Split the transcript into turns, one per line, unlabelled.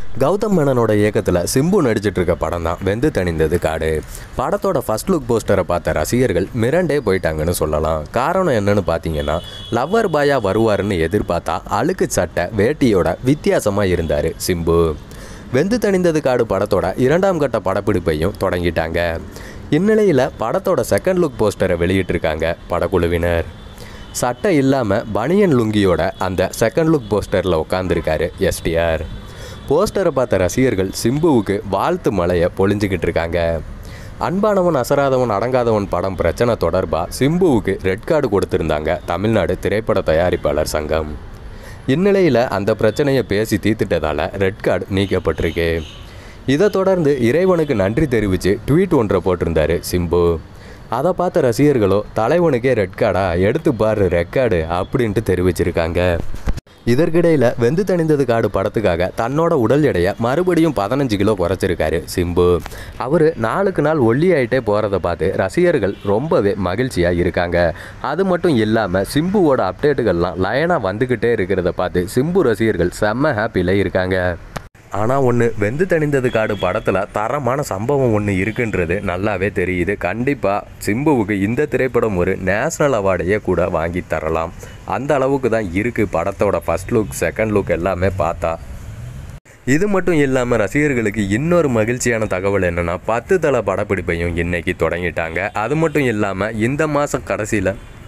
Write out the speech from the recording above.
கௌதம் மேனனோட இயக்கத்தில் சிம்பு நடிச்சிட்டு இருக்க படம் தான் வெந்து தணிந்தது காடு படத்தோட ஃபர்ஸ்ட் லுக் போஸ்டரை பார்த்த ரசிகர்கள் மிரண்டே போயிட்டாங்கன்னு சொல்லலாம் காரணம் என்னன்னு பார்த்தீங்கன்னா லவ்வர் பாயா வருவாருன்னு எதிர்பார்த்தா அழுக்கு சட்டை வேட்டியோட வித்தியாசமாக இருந்தார் சிம்பு வெந்து தணிந்தது காடு படத்தோட இரண்டாம் கட்ட படப்பிடிப்பையும் தொடங்கிட்டாங்க இந்நிலையில் படத்தோட செகண்ட் லுக் போஸ்டரை வெளியிட்டிருக்காங்க படக்குழுவினர் சட்டை இல்லாமல் பனியன் லுங்கியோட அந்த செகண்ட் லுக் போஸ்டரில் உட்காந்துருக்காரு எஸ்டிஆர் போஸ்டரை பார்த்த ரசிகர்கள் சிம்புவுக்கு வாழ்த்து மலையை பொழிஞ்சுக்கிட்டு இருக்காங்க அன்பானவன் அசராதவன் அடங்காதவன் படம் பிரச்சனை தொடர்பாக சிம்புவுக்கு ரெட் கார்டு கொடுத்திருந்தாங்க தமிழ்நாடு திரைப்பட தயாரிப்பாளர் சங்கம் இந்நிலையில் அந்த பிரச்சனையை பேசி தீர்த்துட்டதால ரெட் கார்டு நீக்கப்பட்டிருக்கு இதை தொடர்ந்து இறைவனுக்கு நன்றி தெரிவித்து ட்வீட் ஒன்றை போட்டிருந்தாரு சிம்பு அதை பார்த்த ரசிகர்களோ தலைவனுக்கே ரெட் கார்டா எடுத்து பாரு ரெட் கார்டு அப்படின்ட்டு தெரிவிச்சிருக்காங்க இதற்கிடையில் வெந்து தணிந்தது காடு படத்துக்காக தன்னோட உடல் எடையை மறுபடியும் பதினஞ்சு கிலோ குறைச்சிருக்காரு சிம்பு அவர் நாளுக்கு நாள் ஒல்லியாயிட்டே போகிறத பார்த்து ரசிகர்கள் ரொம்பவே மகிழ்ச்சியாக இருக்காங்க அது மட்டும் இல்லாமல் சிம்புவோட அப்டேட்டுகள்லாம் லைனாக வந்துக்கிட்டே இருக்கிறத பார்த்து சிம்பு ரசிகர்கள் செம்ம ஹாப்பியில் இருக்காங்க ஆனால் ஒன்று வெந்து தணிந்தது காடு படத்தில் தரமான சம்பவம் ஒன்று இருக்குன்றது நல்லாவே தெரியுது கண்டிப்பாக சிம்புவுக்கு இந்த திரைப்படம் ஒரு நேஷ்னல் அவார்டையே கூட வாங்கி தரலாம் அந்த அளவுக்கு தான் இருக்குது படத்தோட ஃபர்ஸ்ட் லுக் செகண்ட் லுக் எல்லாமே பார்த்தா இது மட்டும் இல்லாமல் ரசிகர்களுக்கு இன்னொரு மகிழ்ச்சியான தகவல் என்னென்னா பத்து தள படப்பிடிப்பையும் இன்னைக்கு தொடங்கிட்டாங்க அது மட்டும் இல்லாமல் இந்த மாதம் கடைசியில்